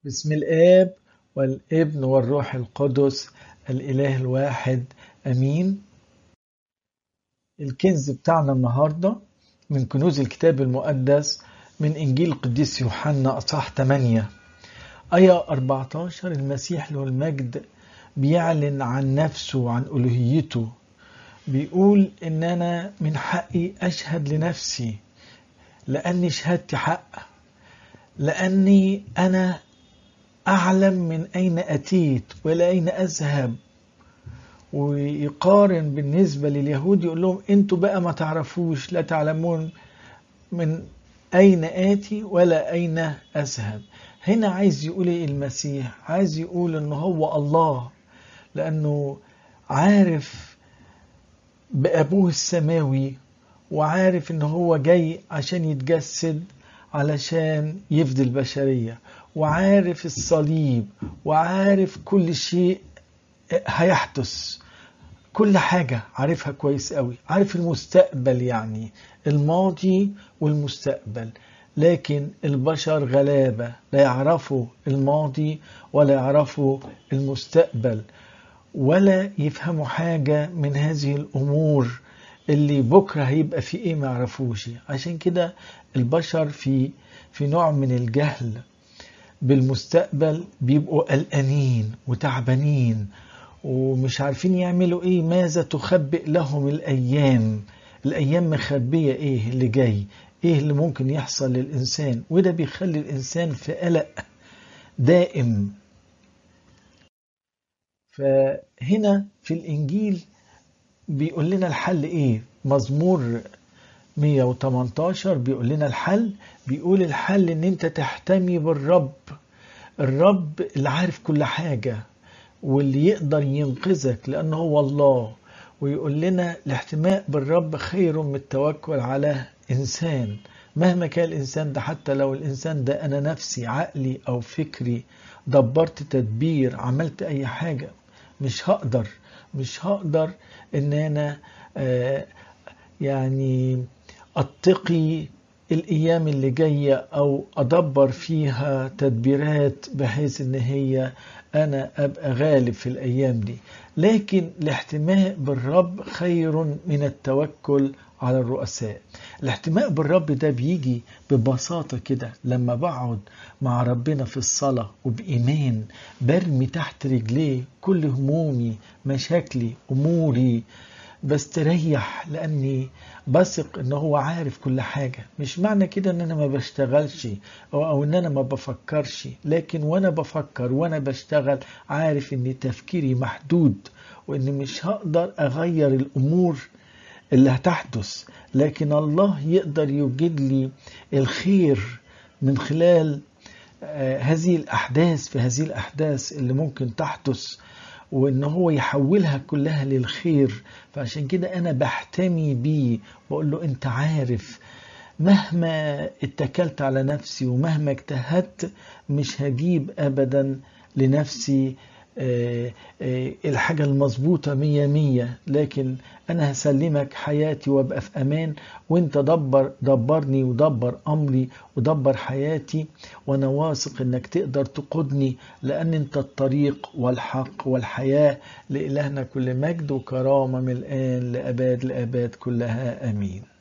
بسم الآب والابن والروح القدس الإله الواحد أمين الكنز بتاعنا النهاردة من كنوز الكتاب المقدس من إنجيل القديس يوحنا أصحاح 8 آية 14 المسيح له المجد بيعلن عن نفسه وعن ألوهيته بيقول إن أنا من حقي أشهد لنفسي لأني شهادتي حق لأني أنا أعلم من أين أتيت وإلى أين أذهب ويقارن بالنسبة لليهود يقول لهم أنتوا بقى ما تعرفوش لا تعلمون من أين آتي ولا أين أذهب هنا عايز يقول إيه المسيح عايز يقول إن هو الله لأنه عارف بأبوه السماوي وعارف إن هو جاي عشان يتجسد علشان يفدي البشرية وعارف الصليب وعارف كل شيء هيحدث كل حاجة عارفها كويس قوي عارف المستقبل يعني الماضي والمستقبل لكن البشر غلابة لا يعرفوا الماضي ولا يعرفوا المستقبل ولا يفهموا حاجة من هذه الأمور اللي بكرة هيبقى في ايه ما يعرفوش عشان كده البشر في في نوع من الجهل بالمستقبل بيبقوا قلقانين وتعبانين ومش عارفين يعملوا ايه ماذا تخبئ لهم الايام الايام مخبيه ايه اللي جاي ايه اللي ممكن يحصل للانسان وده بيخلي الانسان في قلق دائم فهنا في الانجيل بيقول لنا الحل ايه مزمور 118 بيقول لنا الحل بيقول الحل ان انت تحتمي بالرب الرب اللي عارف كل حاجة واللي يقدر ينقذك لأنه هو الله ويقول لنا الاحتماء بالرب خير من التوكل على إنسان مهما كان الإنسان ده حتى لو الإنسان ده أنا نفسي عقلي أو فكري دبرت تدبير عملت أي حاجة مش هقدر مش هقدر ان انا آه يعني اتقي الايام اللي جايه او ادبر فيها تدبيرات بحيث ان هي انا ابقى غالب في الايام دي لكن الاحتماء بالرب خير من التوكل على الرؤساء الاحتماء بالرب ده بيجي ببساطة كده لما بقعد مع ربنا في الصلاة وبإيمان برمي تحت رجليه كل همومي مشاكلي أموري بستريح لأني بثق إن هو عارف كل حاجة مش معنى كده إن أنا ما بشتغلش أو, أو إن أنا ما بفكرش لكن وأنا بفكر وأنا بشتغل عارف إن تفكيري محدود وإن مش هقدر أغير الأمور اللي هتحدث لكن الله يقدر يوجد لي الخير من خلال هذه الأحداث في هذه الأحداث اللي ممكن تحدث وإن هو يحولها كلها للخير فعشان كده أنا بحتمي بيه بقول له أنت عارف مهما اتكلت على نفسي ومهما اجتهدت مش هجيب أبدا لنفسي آه آه الحاجة المظبوطة مية مية لكن أنا هسلمك حياتي وابقى في أمان وانت دبر دبرني ودبر أمري ودبر حياتي وأنا واثق إنك تقدر تقودني لأن انت الطريق والحق والحياة لإلهنا كل مجد وكرامة من الآن لأباد الآباد كلها آمين